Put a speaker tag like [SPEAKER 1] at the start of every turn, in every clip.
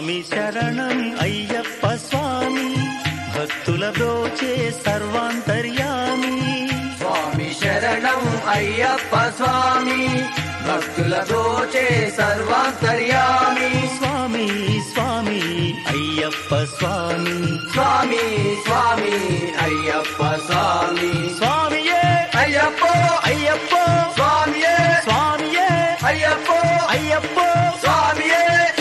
[SPEAKER 1] స్వామి శరణం అయ్యప్ప స్వామి భక్తుల బ్రోచే సర్వాంతర్యామి
[SPEAKER 2] స్వామి శరణం అయ్యప్ప స్వామి భక్తుల దోచే సర్వాంతర్యామి
[SPEAKER 1] స్వామి స్వామి అయ్యప్ప స్వామి
[SPEAKER 2] స్వామి స్వామి అయ్యప్ప స్వామి
[SPEAKER 1] స్వామియే
[SPEAKER 2] అయ్యప్ప
[SPEAKER 1] అయ్యప్ప
[SPEAKER 2] స్వామియే
[SPEAKER 1] స్వామియే
[SPEAKER 2] అయ్యప్ప
[SPEAKER 1] అయ్యప్ప
[SPEAKER 2] స్వామియే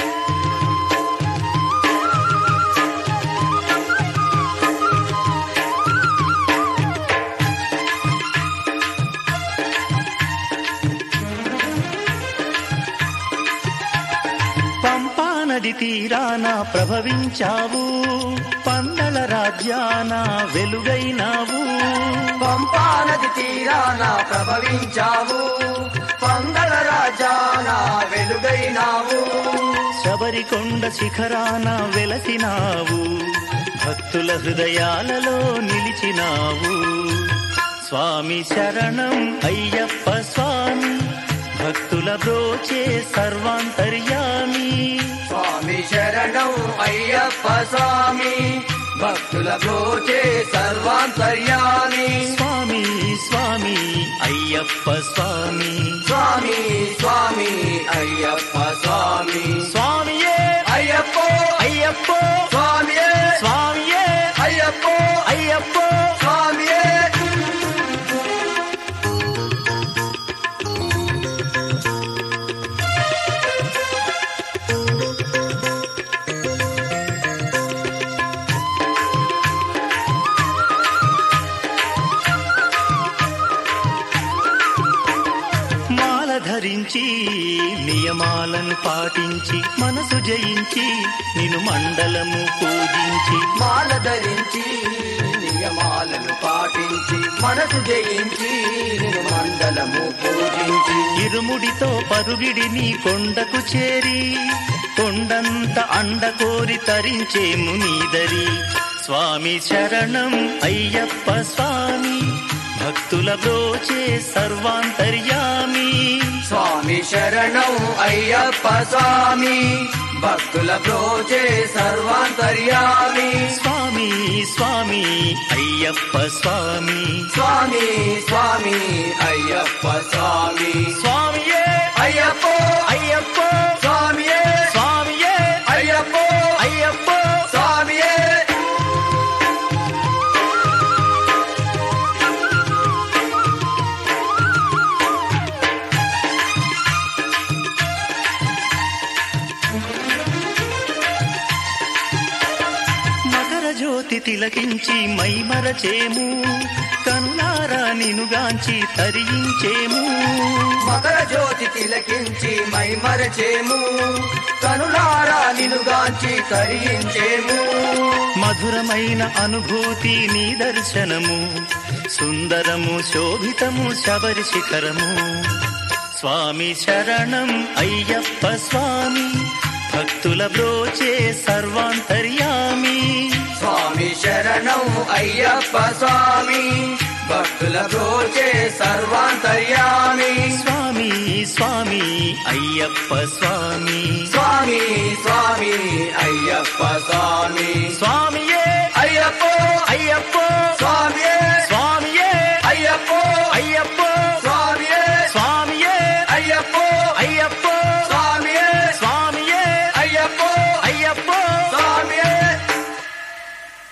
[SPEAKER 1] పంపా నది తీరాన ప్రభవించావు పందల రాజ్యాన వెలుగైనావు
[SPEAKER 2] పంపా నది తీరాన ప్రభవించావు పందల రాజాన వెలుగైనావు
[SPEAKER 1] శబరికొండ శిఖరాన వెలసినావు భక్తుల హృదయాలలో నిలిచినావు స్వామి శరణం అయ్యప్ప స్వామి భక్తుల బ్రోచే సర్వాంతర్యామి
[SPEAKER 2] స్వామి శరణం అయ్యప్ప స్వామి భక్తుల బ్రోచే సర్వాంతర్యామి
[SPEAKER 1] స్వామి స్వామి అయ్యప్ప స్వామి
[SPEAKER 2] స్వామి స్వామి అయ్యప్ప స్వామి
[SPEAKER 1] స్వామియే
[SPEAKER 2] అయ్యప్ప
[SPEAKER 1] అయ్యప్ప
[SPEAKER 2] స్వామియే
[SPEAKER 1] స్వామియే
[SPEAKER 2] అయ్యప్ప
[SPEAKER 1] అయ్యప్ప
[SPEAKER 2] స్వామియే
[SPEAKER 1] మాల ధరించి నియమాలను పాటించి మనసు జయించి నిన్ను మండలము పూజించి
[SPEAKER 2] మాల ధరించి నియమాలను పాటించి మనసు జయించి నిన్ను మండలము పూజించి
[SPEAKER 1] ఇరుముడితో పరుగిడి నీ కొండకు చేరి కొండంత అండ కోరి తరించేము నీదరి స్వామి శరణం అయ్యప్ప స్వామి భక్తుల బ్రోచే సర్వాంతర్యామి
[SPEAKER 2] స్వామి శరణం అయ్యప్ప స్వామి భక్తుల బ్రోచే సర్వాంతర్యామి
[SPEAKER 1] స్వామి స్వామి అయ్యప్ప స్వామి
[SPEAKER 2] స్వామి స్వామి అయ్యప్ప స్వామి
[SPEAKER 1] స్వామియే
[SPEAKER 2] అయ్యప్ప
[SPEAKER 1] అయ్యప్ప
[SPEAKER 2] స్వామియే
[SPEAKER 1] స్వామియే
[SPEAKER 2] అయ్యప్ప
[SPEAKER 1] అయ్యప్ప
[SPEAKER 2] స్వామియే
[SPEAKER 1] మకర జ్యోతి తిలకించి మైమరచేము కనులారా నినుగాంచి తరించేము
[SPEAKER 2] మకర జ్యోతి తిలకించి మైమరచేము కనులారా నినుగాంచి తరించేము
[SPEAKER 1] మధురమైన అనుభూతి నీ దర్శనము సుందరము శోభితము శబరి శిఖరము స్వామి శరణం అయ్యప్ప స్వామి భక్తుల బ్రోచే సర్వాంతర్యామి
[SPEAKER 2] స్వామి శరణం అయ్యప్ప స్వామి భక్తుల బ్రోచే సర్వాంతర్యామి
[SPEAKER 1] స్వామి స్వామి అయ్యప్ప స్వామి
[SPEAKER 2] స్వామి స్వామి అయ్యప్ప స్వామి
[SPEAKER 1] స్వామియే
[SPEAKER 2] అయ్యప్ప
[SPEAKER 1] అయ్యప్ప
[SPEAKER 2] స్వామియే